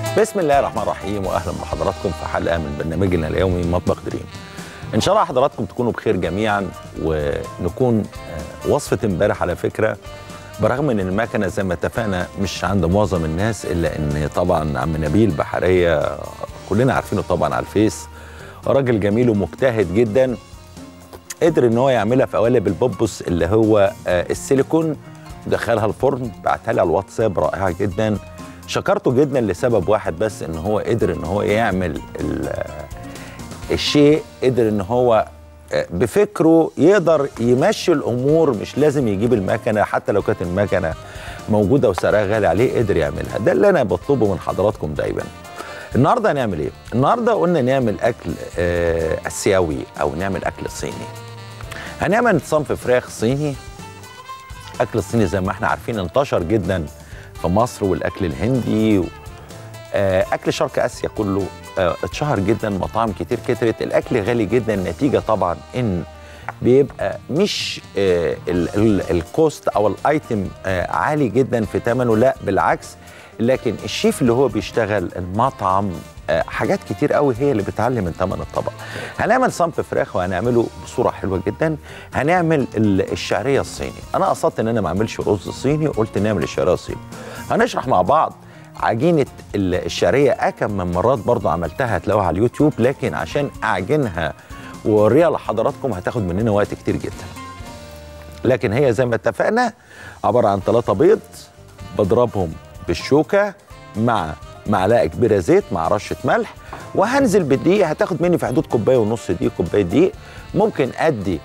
بسم الله الرحمن الرحيم واهلا بحضراتكم في حلقه من برنامجنا اليومي مطبخ دريم. ان شاء الله حضراتكم تكونوا بخير جميعا ونكون آه، وصفه امبارح على فكره برغم ان المكنه زي ما اتفقنا مش عند معظم الناس الا ان طبعا عم نبيل بحريه كلنا عارفينه طبعا على الفيس راجل جميل ومجتهد جدا قدر ان هو يعملها في قوالب البوبوس اللي هو آه، السيليكون ودخلها الفرن بعتها لي على الواتساب رائعه جدا شكرته جدا لسبب واحد بس ان هو قدر ان هو يعمل ال- الشيء قدر ان هو آه، بفكره يقدر يمشي الامور مش لازم يجيب المكنه حتى لو كانت المكنه موجوده وسعرها غالي عليه قدر يعملها ده اللي انا بطلبه من حضراتكم دايما النهارده هنعمل ايه النهارده قلنا نعمل اكل آه، اسيوي او نعمل اكل صيني هنعمل صنف فراخ صيني الاكل الصيني زي ما احنا عارفين انتشر جدا في مصر والاكل الهندي و... آه، اكل شرق اسيا كله آه، اتشهر جدا مطاعم كتير كترت الاكل غالي جدا نتيجه طبعا ان بيبقى مش آه، ال- ال- الكوست او الايتم آه، عالي جدا في ثمنه لا بالعكس لكن الشيف اللي هو بيشتغل المطعم آه، حاجات كتير قوي هي اللي بتعلي من ثمن الطبق هنعمل صنف فراخ وهنعمله بصوره حلوه جدا هنعمل ال- الشعريه الصيني انا قصدت ان انا ما اعملش رز صيني قلت نعمل الشعريه الصيني هنشرح مع بعض عجينه ال- الشعريه اكم من مرات برضو عملتها هتلاقوها على اليوتيوب لكن عشان اعجنها واوريها لحضراتكم هتاخد مننا وقت كتير جدا لكن هي زي ما اتفقنا عباره عن ثلاثة بيض بضربهم بالشوكه مع معلقه كبيره زيت مع رشه ملح وهنزل بالدقيق هتاخد مني في حدود كوبايه ونص دقيق كوبايه دقيق ممكن ادي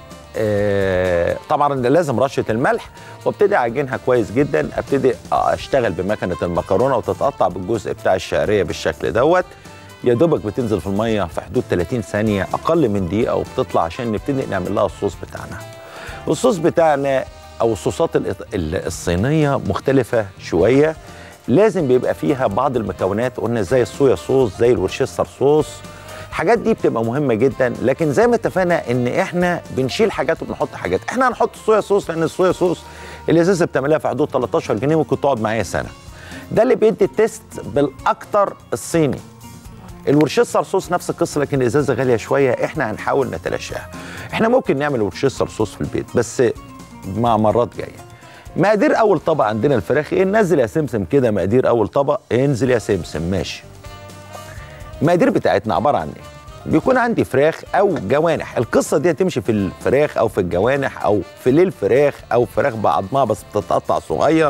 آه طبعا لازم رشه الملح وابتدي اعجنها كويس جدا ابتدي اشتغل بمكنه المكرونه وتتقطع بالجزء بتاع الشعريه بالشكل دوت يا دوبك بتنزل في الميه في حدود 30 ثانيه اقل من دقيقه وبتطلع عشان نبتدي نعمل لها الصوص بتاعنا الصوص بتاعنا او الصوصات الإط- ال- الصينيه مختلفه شويه لازم بيبقى فيها بعض المكونات قلنا زي الصويا صوص زي الورشستر صوص الحاجات دي بتبقى مهمه جدا لكن زي ما اتفقنا ان احنا بنشيل حاجات وبنحط حاجات احنا هنحط الصويا صوص لان الصويا صوص الازازه بتعملها في حدود 13 جنيه ممكن تقعد معايا سنه ده اللي بيدي التيست بالاكتر الصيني الورشستر صوص نفس القصه لكن الازازه غاليه شويه احنا هنحاول نتلاشاها احنا ممكن نعمل ورشستر صوص في البيت بس مع مرات جايه مقادير اول طبق عندنا الفراخ ايه نزل يا سمسم كده مقادير اول طبق انزل يا سمسم ماشي المقادير بتاعتنا عباره عن ايه بيكون عندي فراخ او جوانح القصه دي هتمشي في الفراخ او في الجوانح او فيليه الفراخ او فراخ بعضمها بس بتتقطع صغير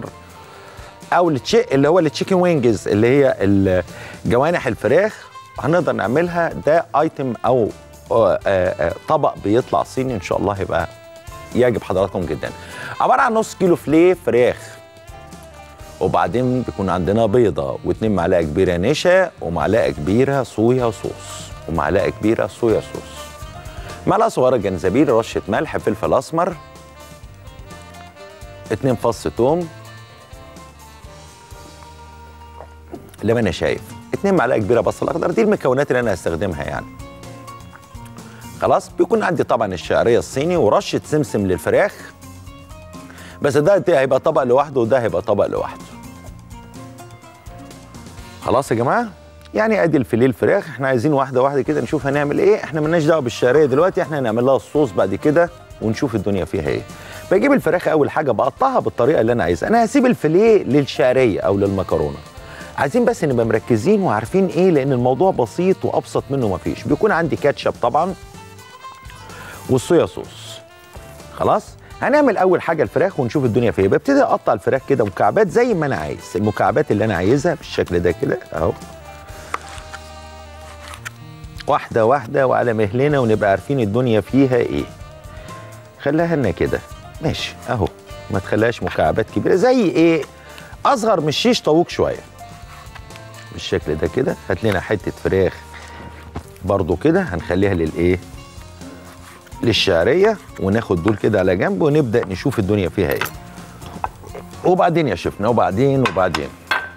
او التشي اللي هو التشيكن وينجز اللي هي ال- جوانح الفراخ هنقدر نعملها ده ايتم او آه، آه، طبق بيطلع صيني ان شاء الله هيبقى يعجب حضراتكم جدا عباره عن نص كيلو فليه فراخ وبعدين بيكون عندنا بيضه واتنين معلقه كبيره نشا ومعلقه كبيره صويا صوص ومعلقه كبيره صويا صوص معلقه صغيره جنزبيل رشه ملح فلفل اسمر اتنين فص توم زي ما انا شايف اتنين معلقه كبيره بصل اخضر دي المكونات اللي انا هستخدمها يعني خلاص بيكون عندي طبعا الشعريه الصيني ورشه سمسم للفراخ بس ده, ده هيبقى طبق لوحده وده هيبقى طبق لوحده خلاص يا جماعه يعني ادي الفيليه الفراخ احنا عايزين واحده واحده كده نشوف هنعمل ايه احنا مالناش دعوه بالشعريه دلوقتي احنا هنعمل لها الصوص بعد كده ونشوف الدنيا فيها ايه بجيب الفراخ اول حاجه بقطعها بالطريقه اللي انا عايزها انا هسيب الفيليه للشعريه او للمكرونه عايزين بس نبقى مركزين وعارفين ايه لان الموضوع بسيط وابسط منه مفيش بيكون عندي كاتشب طبعا والصويا صوص خلاص هنعمل اول حاجه الفراخ ونشوف الدنيا فيها ببتدي اقطع الفراخ كده مكعبات زي ما انا عايز المكعبات اللي انا عايزها بالشكل ده كده اهو واحده واحده وعلى مهلنا ونبقى عارفين الدنيا فيها ايه خليها لنا كده ماشي اهو ما تخليهاش مكعبات كبيره زي ايه اصغر من الشيش طاووق شويه بالشكل ده كده هات لنا حته فراخ برضو كده هنخليها للايه للشعريه وناخد دول كده على جنب ونبدا نشوف الدنيا فيها ايه وبعدين يا شفنا وبعدين وبعدين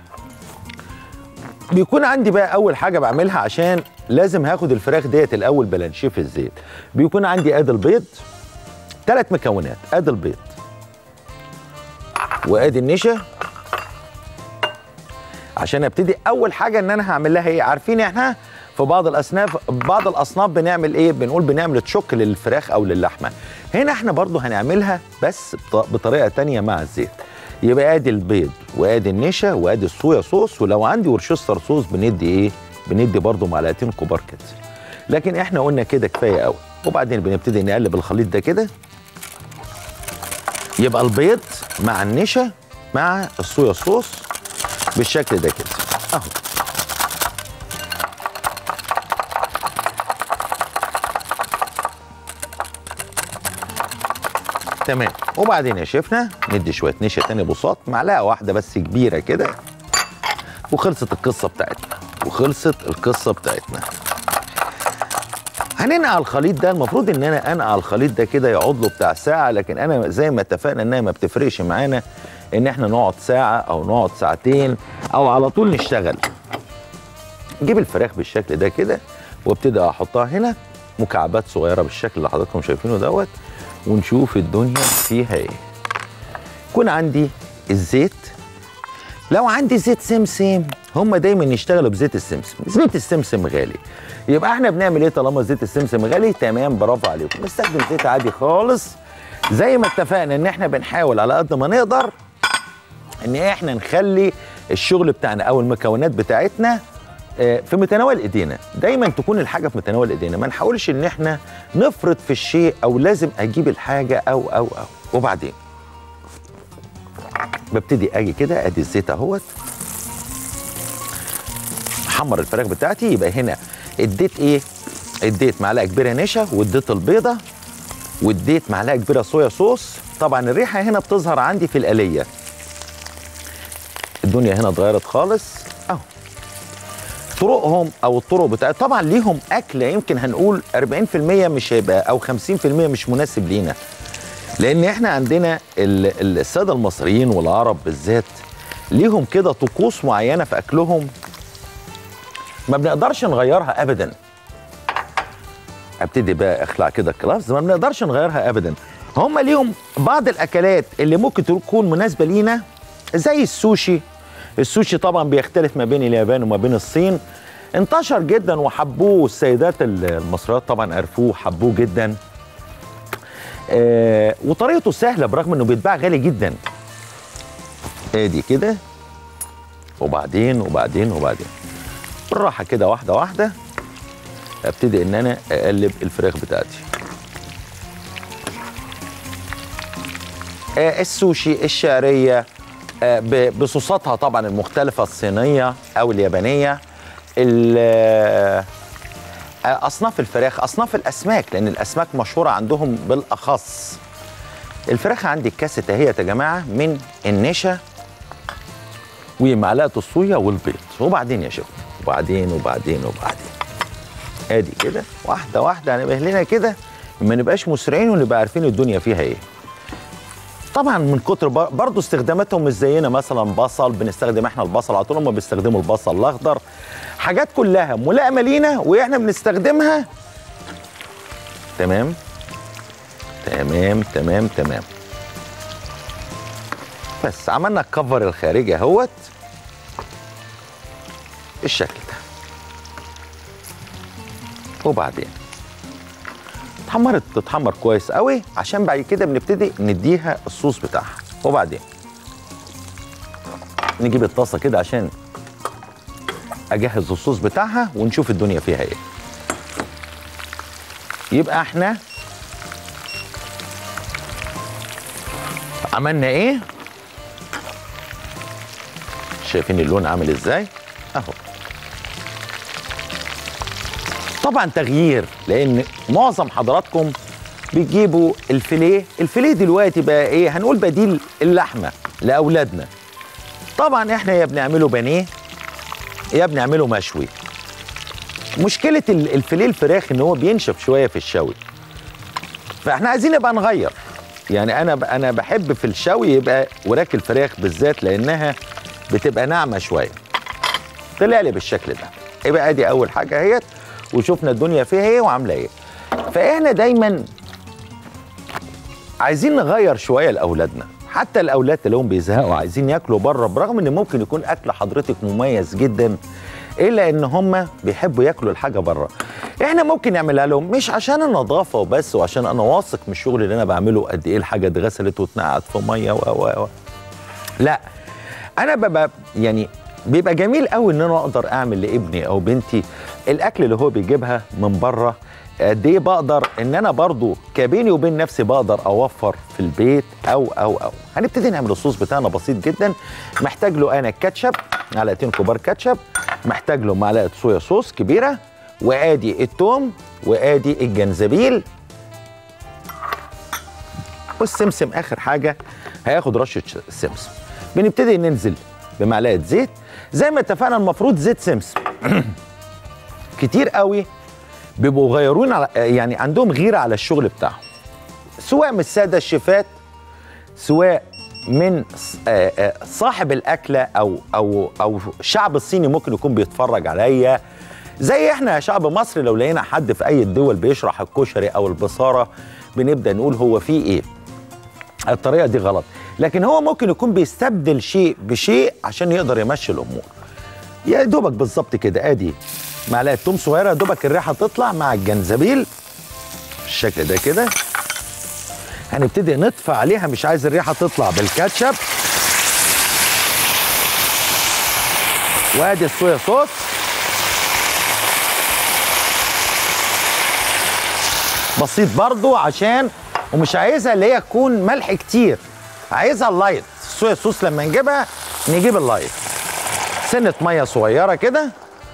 بيكون عندي بقى اول حاجه بعملها عشان لازم هاخد الفراخ ديت الاول بلانشيه في الزيت بيكون عندي ادي البيض ثلاث مكونات ادي البيض وادي النشا عشان ابتدي اول حاجه ان انا هعمل لها ايه عارفين احنا في بعض الاصناف بعض الاصناف بنعمل ايه بنقول بنعمل تشوك للفراخ او للحمه هنا احنا برضو هنعملها بس بط- بطريقه تانية مع الزيت يبقى ادي البيض وادي النشا وادي الصويا صوص ولو عندي ورشستر صوص بندي ايه بندي برضو معلقتين كبار كده لكن احنا قلنا كده كفايه قوي وبعدين بنبتدي نقلب الخليط ده كده يبقى البيض مع النشا مع الصويا صوص بالشكل ده كده اهو تمام وبعدين يا شيفنا ندي شويه نشا تاني بساط معلقه واحده بس كبيره كده وخلصت القصه بتاعتنا وخلصت القصه بتاعتنا هننقع الخليط ده المفروض ان انا انقع الخليط ده كده يقعد له بتاع ساعه لكن انا زي ما اتفقنا انها ما بتفرقش معانا ان احنا نقعد ساعه او نقعد ساعتين او على طول نشتغل نجيب الفراخ بالشكل ده كده وابتدي احطها هنا مكعبات صغيره بالشكل اللي حضراتكم شايفينه دوت ونشوف الدنيا فيها ايه يكون عندي الزيت لو عندي زيت سمسم هم دايما يشتغلوا بزيت السمسم زيت السمسم غالي يبقى احنا بنعمل ايه طالما زيت السمسم غالي تمام برافو عليكم نستخدم زيت عادي خالص زي ما اتفقنا ان احنا بنحاول على قد ما نقدر ان احنا نخلي الشغل بتاعنا او المكونات بتاعتنا آه، في متناول ايدينا دايما تكون الحاجه في متناول ايدينا ما نحاولش ان احنا نفرط في الشيء او لازم اجيب الحاجه او او او وبعدين ببتدي اجي كده ادي الزيت اهوت احمر الفراخ بتاعتي يبقى هنا اديت ايه اديت معلقه كبيره نشا واديت البيضه واديت معلقه كبيره صويا صوص طبعا الريحه هنا بتظهر عندي في الآلية الدنيا هنا اتغيرت خالص اهو طرقهم او الطرق بتاع طبعا ليهم اكله يمكن هنقول 40% مش هيبقى او 50% مش مناسب لينا لان احنا عندنا ال- ال- الساده المصريين والعرب بالذات ليهم كده طقوس معينه في اكلهم ما بنقدرش نغيرها ابدا ابتدي بقى اخلع كده الكلافز ما بنقدرش نغيرها ابدا هم ليهم بعض الاكلات اللي ممكن تكون مناسبه لينا زي السوشي السوشي طبعا بيختلف ما بين اليابان وما بين الصين انتشر جدا وحبوه السيدات المصريات طبعا عرفوه حبوه جدا آه وطريقته سهله برغم انه بيتباع غالي جدا ادي كده وبعدين وبعدين وبعدين بالراحه كده واحده واحده ابتدي ان انا اقلب الفراخ بتاعتي آه السوشي الشعريه آه ب- بصوصاتها طبعا المختلفه الصينيه او اليابانيه ال- آه، اصناف الفراخ اصناف الاسماك لان الاسماك مشهوره عندهم بالاخص الفراخ عندي الكاسه اهيت يا جماعه من النشا ومعلقه الصويا والبيض وبعدين يا شيخ وبعدين وبعدين وبعدين ادي كده واحده واحده هنبقى لنا كده ما نبقاش مسرعين ونبقى عارفين الدنيا فيها ايه طبعا من كتر بر- برضه استخداماتهم مش زينا مثلا بصل بنستخدم احنا البصل على طول هم بيستخدموا البصل الاخضر حاجات كلها ملائمه لينا واحنا بنستخدمها تمام تمام تمام تمام بس عملنا الكفر الخارجي اهوت بالشكل ده وبعدين اتحمرت تتحمر كويس قوي عشان بعد كده بنبتدي نديها الصوص بتاعها وبعدين نجيب الطاسه كده عشان اجهز الصوص بتاعها ونشوف الدنيا فيها ايه يبقى احنا عملنا ايه شايفين اللون عامل ازاي اهو طبعا تغيير لان معظم حضراتكم بيجيبوا الفيليه الفيليه دلوقتي بقى ايه هنقول بديل اللحمه لاولادنا طبعا احنا يا بنعمله بانيه يا بنعمله مشوي مشكله ال- الفيليه الفراخ ان هو بينشف شويه في الشوي فاحنا عايزين نبقى نغير يعني انا ب- انا بحب في الشوي يبقى وراك الفراخ بالذات لانها بتبقى ناعمه شويه طلع لي بالشكل ده يبقى ادي اول حاجه اهيت وشفنا الدنيا فيها ايه وعامله ايه فاحنا دايما عايزين نغير شويه لاولادنا حتى الاولاد تلاقيهم بيزهقوا عايزين ياكلوا بره برغم ان ممكن يكون اكل حضرتك مميز جدا الا ان هم بيحبوا ياكلوا الحاجه بره احنا ممكن نعملها لهم مش عشان النظافه وبس وعشان انا واثق من الشغل اللي انا بعمله قد ايه الحاجه اتغسلت واتنقعت في ميه و و و لا انا ببقى يعني بيبقى جميل قوي ان انا اقدر اعمل لابني او بنتي الاكل اللي هو بيجيبها من بره قد ايه بقدر ان انا برضو كبيني وبين نفسي بقدر اوفر في البيت او او او هنبتدي نعمل الصوص بتاعنا بسيط جدا محتاج له انا كاتشب معلقتين كبار كاتشب محتاج له معلقه صويا صوص كبيره وادي التوم وادي الجنزبيل والسمسم اخر حاجه هياخد رشه سمسم بنبتدي ننزل بمعلقه زيت زي ما اتفقنا المفروض زيت سمسم كتير قوي بيبقوا غيرون على يعني عندهم غيره على الشغل بتاعهم سواء من الساده الشيفات سواء من آه، آه، صاحب الاكله او او او الشعب الصيني ممكن يكون بيتفرج عليا زي احنا يا شعب مصر لو لقينا حد في اي الدول بيشرح الكشري او البصاره بنبدا نقول هو فيه ايه الطريقه دي غلط لكن هو ممكن يكون بيستبدل شيء بشيء عشان يقدر يمشي الامور يا دوبك بالظبط كده ادي معلقه توم صغيره يا دوبك الريحه تطلع مع الجنزبيل بالشكل ده كده هنبتدي نطفي عليها مش عايز الريحه تطلع بالكاتشب وادي الصويا صوص بسيط برضو عشان ومش عايزها اللي هي تكون ملح كتير عايزها اللايت الصويا صوص لما نجيبها نجيب اللايت سنه ميه صغيره كده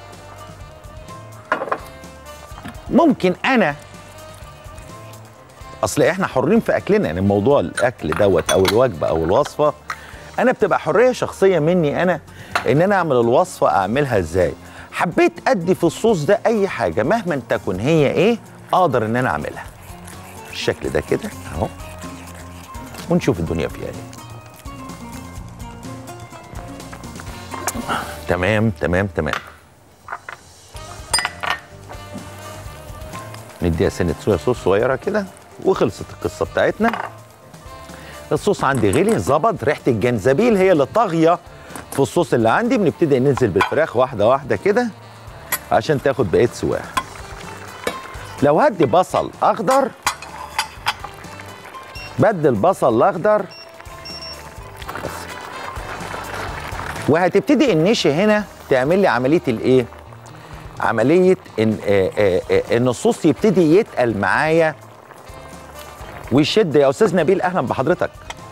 ممكن انا اصل احنا حرين في اكلنا يعني موضوع الاكل دوت او الوجبه او الوصفه انا بتبقى حريه شخصيه مني انا ان انا اعمل الوصفه اعملها ازاي حبيت ادي في الصوص ده اي حاجه مهما تكن هي ايه اقدر ان انا اعملها بالشكل ده كده اهو ونشوف الدنيا فيها ايه تمام تمام تمام نديها سنه صويا صوص صغيره كده وخلصت القصه بتاعتنا الصوص عندي غلي ظبط ريحه الجنزبيل هي اللي طاغيه في الصوص اللي عندي بنبتدي ننزل بالفراخ واحده واحده كده عشان تاخد بقيه سواها لو هدي بصل اخضر بدل بصل الاخضر وهتبتدي النشا هنا تعمل لي عمليه الايه عمليه ان آه آه آه ان الصوص يبتدي يتقل معايا ويشد يا استاذ نبيل اهلا بحضرتك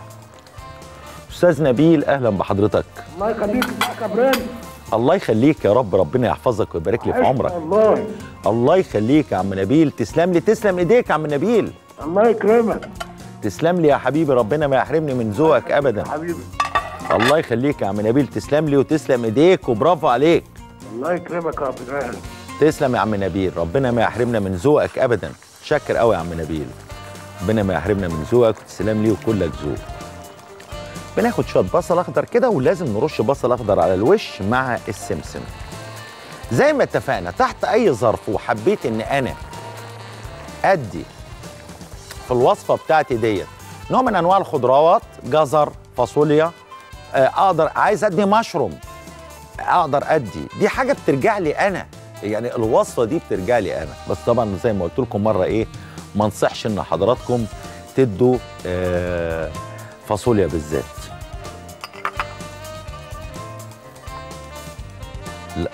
استاذ نبيل اهلا بحضرتك الله يخليك ازيك يا ابراهيم الله يخليك يا رب ربنا يحفظك ويبارك لي في عشت عمرك والله الله يخليك يا عم نبيل تسلم لي تسلم ايديك يا عم نبيل الله يكرمك تسلم لي يا حبيبي ربنا ما يحرمني من ذوقك ابدا حبيبي الله يخليك يا عم نبيل تسلم لي وتسلم ايديك وبرافو عليك الله يكرمك يا ابراهيم تسلم يا عم نبيل ربنا ما يحرمنا من ذوقك ابدا شكر قوي يا عم نبيل ربنا ما يحرمنا من ذوقك وتسلم لي وكلك ذوق بناخد شويه بصل اخضر كده ولازم نرش بصل اخضر على الوش مع السمسم زي ما اتفقنا تحت اي ظرف وحبيت ان انا ادي في الوصفه بتاعتي ديت نوع من انواع الخضروات جزر فاصوليا آه، اقدر عايز ادي مشروم اقدر ادي دي حاجه بترجع لي انا يعني الوصفه دي بترجع لي انا بس طبعا زي ما قلت لكم مره ايه ما انصحش ان حضراتكم تدوا آه، فاصوليا بالذات لا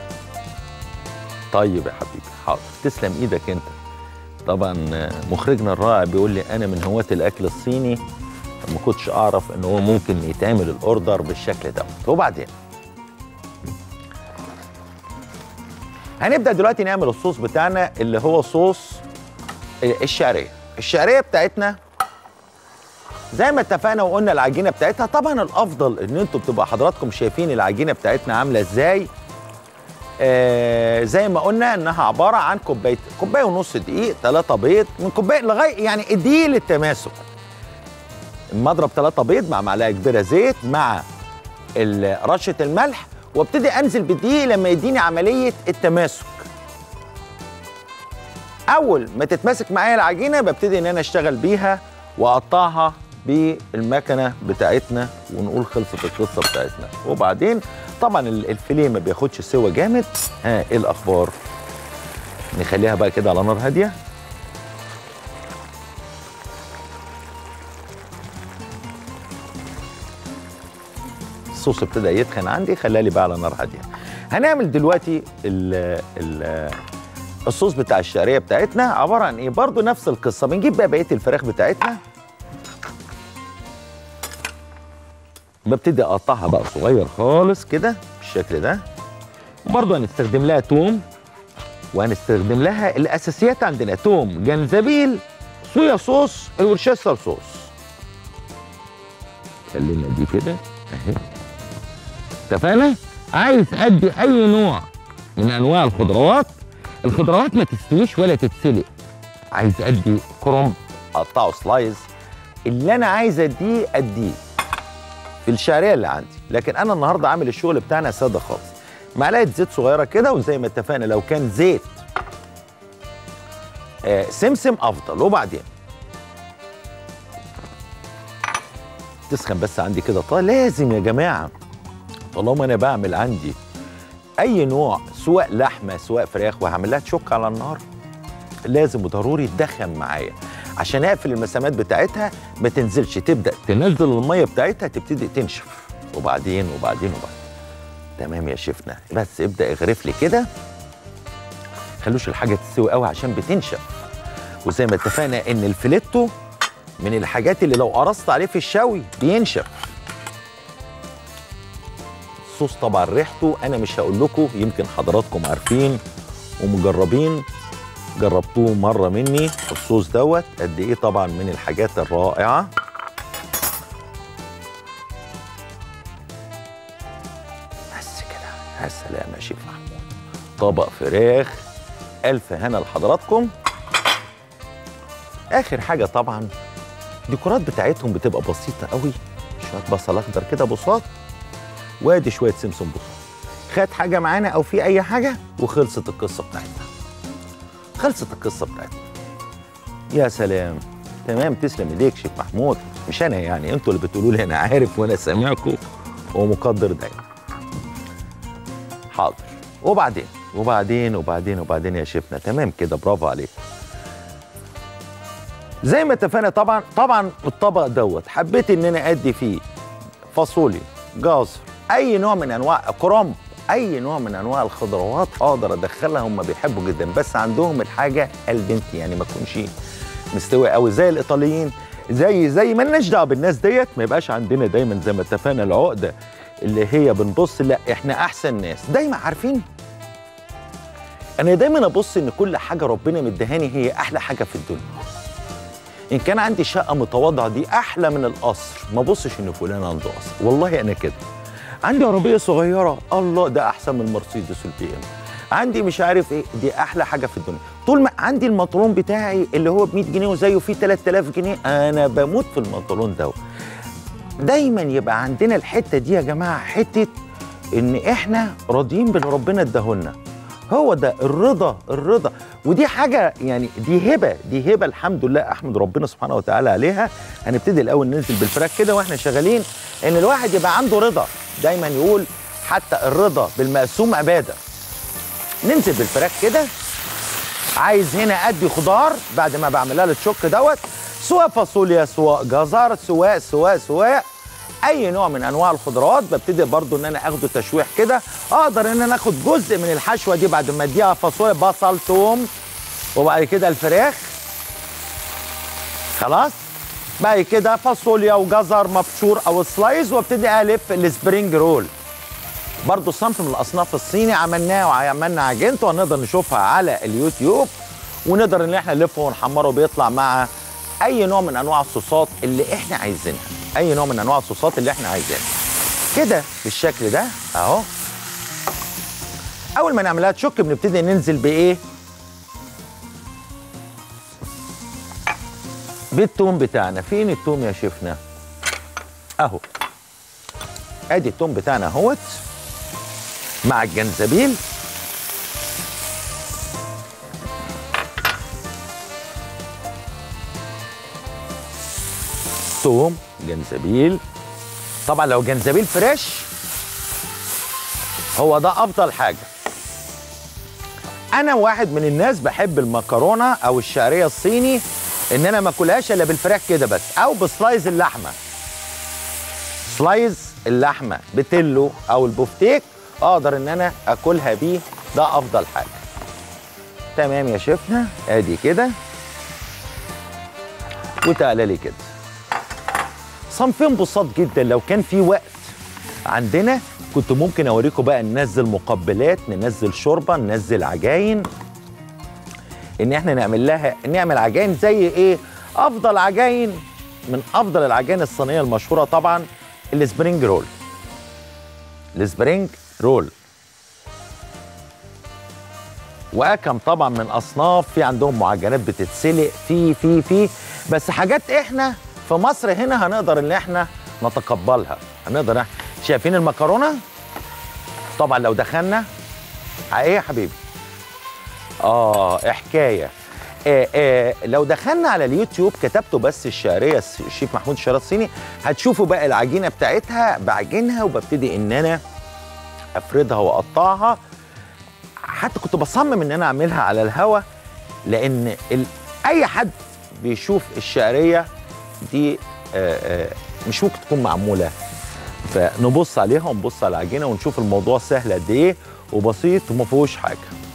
طيب يا حبيبي حاضر تسلم ايدك انت طبعا آه، مخرجنا الرائع بيقول لي انا من هواة الاكل الصيني ما كنتش اعرف ان هو ممكن يتعمل الاوردر بالشكل دوت وبعدين هنبدا دلوقتي نعمل الصوص بتاعنا اللي هو صوص الشعريه الشعريه بتاعتنا زي ما اتفقنا وقلنا العجينه بتاعتها طبعا الافضل ان انتوا بتبقى حضراتكم شايفين العجينه بتاعتنا عامله ازاي آه زي ما قلنا انها عباره عن كوبايه كوبايه ونص دقيق ثلاثه بيض من كوبايه لغايه يعني الدقيق للتماسك مضرب ثلاثه بيض مع معلقه كبيره زيت مع ال- رشه الملح وابتدي انزل بالدقيق لما يديني عمليه التماسك اول ما تتماسك معايا العجينه ببتدي ان انا اشتغل بيها واقطعها بالمكنه بتاعتنا ونقول خلصت القصه بتاعتنا وبعدين طبعا ال- الفيليه ما بياخدش سوا جامد ها ايه الاخبار نخليها بقى كده على نار هاديه الصوص ابتدى يتخن عندي خليها لي بقى على نار هاديه هنعمل دلوقتي ال ال الصوص بتاع الشعريه بتاعتنا عباره عن ايه برضو نفس القصه بنجيب بقى بقيه الفراخ بتاعتنا ببتدي اقطعها بقى صغير خالص كده بالشكل ده وبرضو هنستخدم لها توم وهنستخدم لها الاساسيات عندنا توم جنزبيل صويا صوص الورشستر صوص خلينا دي كده اهي اتفقنا عايز ادي اي نوع من انواع الخضروات الخضروات ما تستويش ولا تتسلق عايز ادي كرنب اقطعه سلايز اللي انا عايز اديه اديه في الشعريه اللي عندي لكن انا النهارده عامل الشغل بتاعنا ساده خالص معلقه زيت صغيره كده وزي ما اتفقنا لو كان زيت آه سمسم افضل وبعدين تسخن بس عندي كده طيب لازم يا جماعه طالما انا بعمل عندي اي نوع سواء لحمه سواء فراخ وهعمل لها تشك على النار لازم وضروري تدخن معايا عشان اقفل المسامات بتاعتها ما تنزلش تبدا تنزل الميه بتاعتها تبتدي تنشف وبعدين وبعدين وبعدين تمام يا شيفنا بس ابدا اغرف لي كده خلوش الحاجه تستوي قوي عشان بتنشف وزي ما اتفقنا ان الفليتو من الحاجات اللي لو قرصت عليه في الشوي بينشف الصوص طبعا ريحته انا مش هقول لكم يمكن حضراتكم عارفين ومجربين جربتوه مره مني الصوص دوت قد ايه طبعا من الحاجات الرائعه بس كده يا سلام يا شيف محمود طبق فراخ الف هنا لحضراتكم اخر حاجه طبعا الديكورات بتاعتهم بتبقى بسيطه قوي شويه بصل اخضر كده بساط وادي شويه سمسم بساط خد حاجه معانا او في اي حاجه وخلصت القصه بتاعتنا خلصت القصه بتاعتنا يا سلام تمام تسلم ايديك شيخ محمود مش انا يعني انتوا اللي بتقولوا لي انا عارف وانا سامعكم ومقدر دايما حاضر وبعدين وبعدين وبعدين وبعدين يا شيفنا تمام كده برافو عليك زي ما اتفقنا طبعا طبعا الطبق دوت حبيت ان انا ادي فيه فاصوليا جزر اي نوع من انواع كرنب اي نوع من انواع الخضروات اقدر ادخلها هم بيحبوا جدا بس عندهم الحاجه البنت يعني ما تكونش مستوي قوي زي الايطاليين زي زي ما لناش دعوه بالناس ديت ما يبقاش عندنا دايما زي ما اتفقنا العقده اللي هي بنبص لا احنا احسن ناس دايما عارفين انا دايما ابص ان كل حاجه ربنا مدهاني هي احلى حاجه في الدنيا ان كان عندي شقه متواضعه دي احلى من القصر ما بصش ان فلان عنده قصر والله انا كده عندي عربيه صغيره الله ده احسن من المرسيدس البي ام عندي مش عارف ايه دي احلى حاجه في الدنيا طول ما عندي المطرون بتاعي اللي هو ب 100 جنيه وزيه فيه 3000 جنيه انا بموت في المطرون ده دايما يبقى عندنا الحته دي يا جماعه حته ان احنا راضيين باللي ربنا اداهولنا هو ده الرضا الرضا ودي حاجه يعني دي هبه دي هبه الحمد لله احمد ربنا سبحانه وتعالى عليها هنبتدي الاول ننزل بالفراخ كده واحنا شغالين ان الواحد يبقى عنده رضا دايما يقول حتى الرضا بالمقسوم عباده ننزل بالفراخ كده عايز هنا ادي خضار بعد ما بعملها التشوك دوت سواء فاصوليا سواء جزر سواء سواء سواء اي نوع من انواع الخضروات ببتدي برضو ان انا اخده تشويح كده اقدر ان انا اخد جزء من الحشوه دي بعد ما اديها فاصوليا بصل توم وبعد كده الفراخ خلاص بعد كده فاصوليا وجزر مبشور او سلايز وابتدي الف السبرينج رول برضو صنف من الاصناف الصيني عملناه وعملنا عجينته وهنقدر نشوفها على اليوتيوب ونقدر ان احنا نلفه ونحمره بيطلع مع اي نوع من انواع الصوصات اللي احنا عايزينها اي نوع من انواع الصوصات اللي احنا عايزينها كده بالشكل ده اهو اول ما نعملها تشك بنبتدي ننزل بايه بالثوم بتاعنا فين الثوم يا شيفنا اهو ادي الثوم بتاعنا اهوت مع الجنزبيل توم جنزبيل طبعا لو جنزبيل فريش هو ده افضل حاجه انا واحد من الناس بحب المكرونه او الشعريه الصيني ان انا ما اكلهاش الا بالفراخ كده بس او بسلايز اللحمه سلايز اللحمه بتلو او البفتيك اقدر ان انا اكلها بيه ده افضل حاجه تمام يا شيفنا ادي كده وتعالى لي كده صنفين بساط جدا لو كان في وقت عندنا كنت ممكن اوريكم بقى ننزل مقبلات ننزل شوربه ننزل عجاين ان احنا نعمل لها نعمل عجاين زي ايه افضل عجاين من افضل العجائن الصينيه المشهوره طبعا السبرينج رول السبرينج رول واكم طبعا من اصناف في عندهم معجنات بتتسلق في في في بس حاجات احنا في مصر هنا هنقدر ان احنا نتقبلها هنقدر إحنا. شايفين المكرونه طبعا لو دخلنا على ايه يا حبيبي اه حكايه آه آه لو دخلنا على اليوتيوب كتبتوا بس الشعريه الشيف محمود الشعريه الصيني هتشوفوا بقى العجينه بتاعتها بعجنها وببتدي ان انا افردها واقطعها حتى كنت بصمم ان انا اعملها على الهوا لان ال... اي حد بيشوف الشعريه دي آه آه مش ممكن تكون معموله فنبص عليها ونبص على العجينه ونشوف الموضوع سهل قد ايه وبسيط وما فيهوش حاجه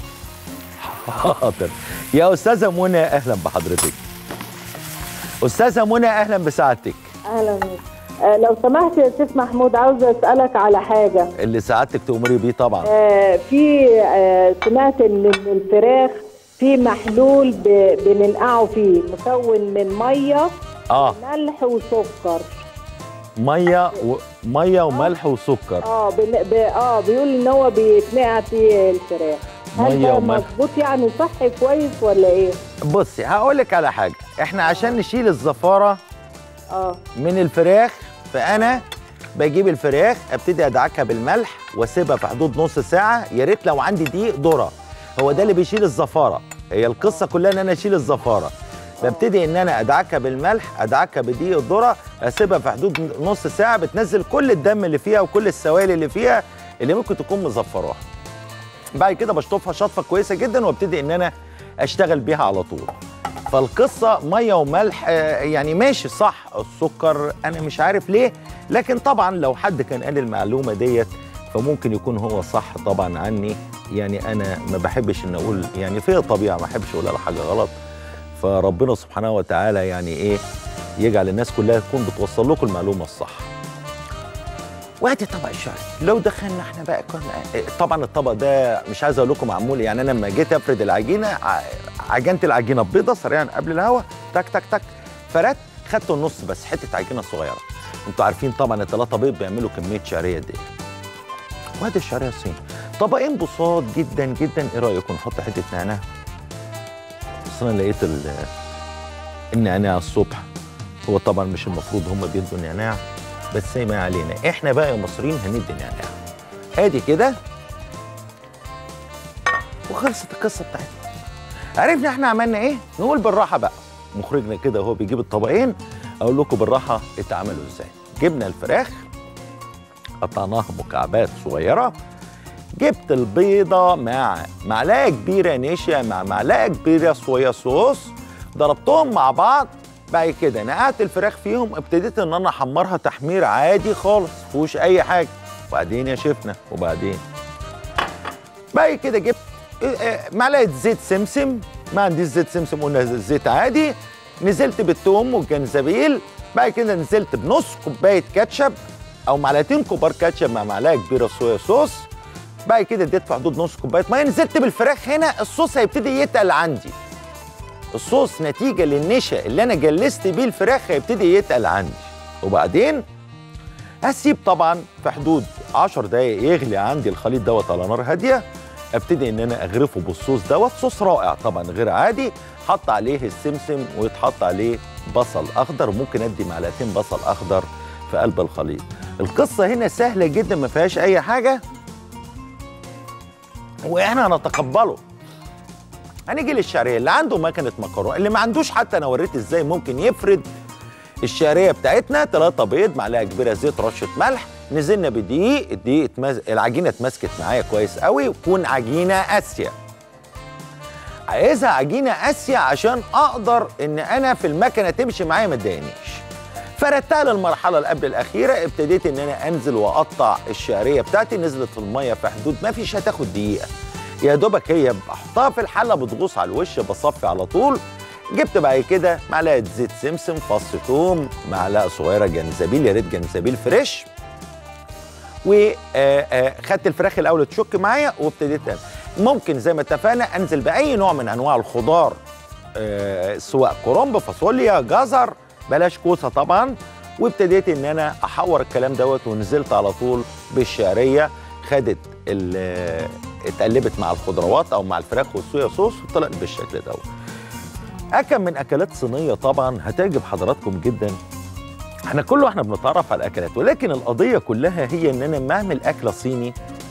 حاضر يا استاذه منى اهلا بحضرتك استاذه منى اهلا بسعادتك اهلا بيك. آه لو سمحت يا سيف محمود عاوزه اسالك على حاجه اللي سعادتك تأمري بيه طبعا آه في آه سمعت ان من الفراخ في محلول ب- بننقعه فيه مكون من ميه اه ملح وسكر ميه و... ميه وملح وسكر اه بن... ب... اه بيقول ان هو بيتنقع فيه الفراخ هل مية ده وملح. مظبوط يعني صحي كويس ولا ايه؟ بصي هقول لك على حاجه احنا عشان نشيل الزفاره اه من الفراخ فانا بجيب الفراخ ابتدي ادعكها بالملح واسيبها في حدود نص ساعه يا ريت لو عندي دقيق ذره هو ده اللي بيشيل الزفاره هي القصه كلها ان انا اشيل الزفاره ببتدي ان انا ادعكها بالملح ادعكها بدقيق الذره اسيبها في حدود نص ساعه بتنزل كل الدم اللي فيها وكل السوائل اللي فيها اللي ممكن تكون مزفراها بعد كده بشطفها شطفه كويسه جدا وابتدي ان انا اشتغل بيها على طول فالقصه ميه وملح آه، يعني ماشي صح السكر انا مش عارف ليه لكن طبعا لو حد كان قال المعلومه ديت فممكن يكون هو صح طبعا عني يعني انا ما بحبش ان اقول يعني في طبيعه ما بحبش اقول على حاجه غلط فربنا سبحانه وتعالى يعني ايه يجعل الناس كلها تكون بتوصل لكم المعلومه الصح وادي طبق الشعري لو دخلنا احنا بقى كنا طبعا الطبق ده مش عايز اقول لكم معمول يعني انا لما جيت افرد العجينه ع- عجنت العجينه بيضه سريعا قبل الهواء تك تك تك فردت خدت النص بس حته عجينه صغيره انتوا عارفين طبعا الثلاثه بيض بيعملوا كميه شعريه دي وادي الشعريه الصيني طبقين بساط جدا جدا ايه رايكم نحط حته نعناع بس انا لقيت ال- النعناع الصبح هو طبعا مش المفروض هم بيدوا نعناع بس ما علينا احنا بقى يا مصريين هندي نعناع ادي كده وخلصت القصه بتاعتنا عرفنا احنا عملنا ايه نقول بالراحه بقى مخرجنا كده وهو بيجيب الطبقين اقول لكم بالراحه اتعملوا ازاي جبنا الفراخ قطعناها مكعبات صغيره جبت البيضه مع معلقه كبيره نشا مع معلقه كبيره صويا صوص ضربتهم مع بعض بعد كده نقعت الفراخ فيهم ابتديت ان انا احمرها تحمير عادي خالص مفيهوش اي حاجه وبعدين يا شيفنا وبعدين بعد كده جبت آه، آه، معلقه زيت سمسم ما عنديش زيت سمسم قلنا زيت عادي نزلت بالثوم والجنزبيل بعد كده نزلت بنص كوبايه كاتشب او معلقتين كبار كاتشب مع معلقه كبيره صويا صوص بعد كده اديت في حدود نص كوبايه ميه نزلت بالفراخ هنا الصوص هيبتدي يتقل عندي الصوص نتيجه للنشا اللي انا جلست بيه الفراخ هيبتدي يتقل عندي وبعدين هسيب طبعا في حدود 10 دقايق يغلي عندي الخليط دوت على نار هاديه ابتدي ان انا اغرفه بالصوص دوت صوص رائع طبعا غير عادي حط عليه السمسم ويتحط عليه بصل اخضر وممكن ادي معلقتين بصل اخضر في قلب الخليط القصه هنا سهله جدا ما فيهاش اي حاجه واحنا هنتقبله هنيجي للشعريه اللي عنده مكنه مكرونه اللي ما عندوش حتى انا وريت ازاي ممكن يفرد الشعريه بتاعتنا 3 بيض معلقه كبيره زيت رشه ملح نزلنا بالدقيق الدقيق اتمز... العجينه اتمسكت معايا كويس قوي وتكون عجينه قاسيه عايزها عجينه قاسيه عشان اقدر ان انا في المكنه تمشي معايا ما تضايقنيش فردتها للمرحله اللي قبل الاخيره ابتديت ان انا انزل واقطع الشعريه بتاعتي نزلت في الميه في حدود ما فيش هتاخد دقيقه يا دوبك هي بحطها في الحله بتغوص على الوش بصفي على طول جبت بعد كده معلقه زيت سمسم فص ثوم معلقه صغيره جنزبيل يا ريت جنزبيل فريش وخدت الفراخ الاول تشك معايا وابتديت أنا. ممكن زي ما اتفقنا انزل باي نوع من انواع الخضار آه، سواء كرنب فاصوليا جزر بلاش كوسه طبعا وابتديت ان انا احور الكلام دوت ونزلت على طول بالشعريه خدت ال- اتقلبت مع الخضروات او مع الفراخ والصويا صوص وطلعت بالشكل دوت اكل من اكلات صينيه طبعا هتعجب حضراتكم جدا احنا كل واحنا بنتعرف على الاكلات ولكن القضيه كلها هي ان انا لما اعمل اكله صيني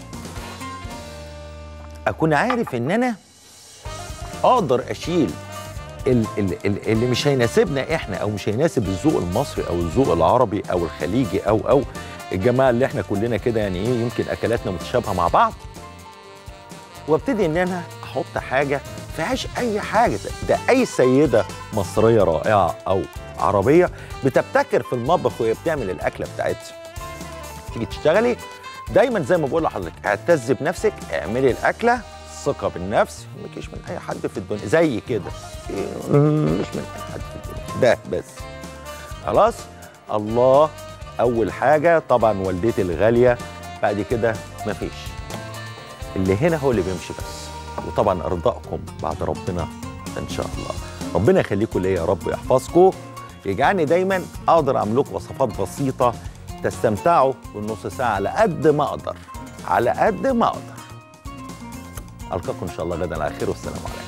اكون عارف ان انا اقدر اشيل ال- ال- ال- اللي مش هيناسبنا احنا او مش هيناسب الذوق المصري او الذوق العربي او الخليجي او او الجماعه اللي احنا كلنا كده يعني ايه يمكن اكلاتنا متشابهه مع بعض وابتدي ان انا احط حاجه فيهاش اي حاجه ده اي سيده مصريه رائعه او عربيه بتبتكر في المطبخ وهي بتعمل الاكله بتاعتها تيجي تشتغلي دايما زي ما بقول لحضرتك اعتز بنفسك اعملي الاكله ثقه بالنفس مالكيش من اي حد في الدنيا زي كده إيه، مش من اي حد في الدنيا ده بس خلاص الله اول حاجه طبعا والدتي الغاليه بعد كده مفيش اللي هنا هو اللي بيمشي بس وطبعا ارضائكم بعد ربنا ان شاء الله ربنا يخليكم ليا يا رب ويحفظكم يجعلني دايما اقدر اعمل لكم وصفات بسيطه تستمتعوا بالنص ساعه على قد ما اقدر على قد ما اقدر القاكم ان شاء الله غدا على خير والسلام عليكم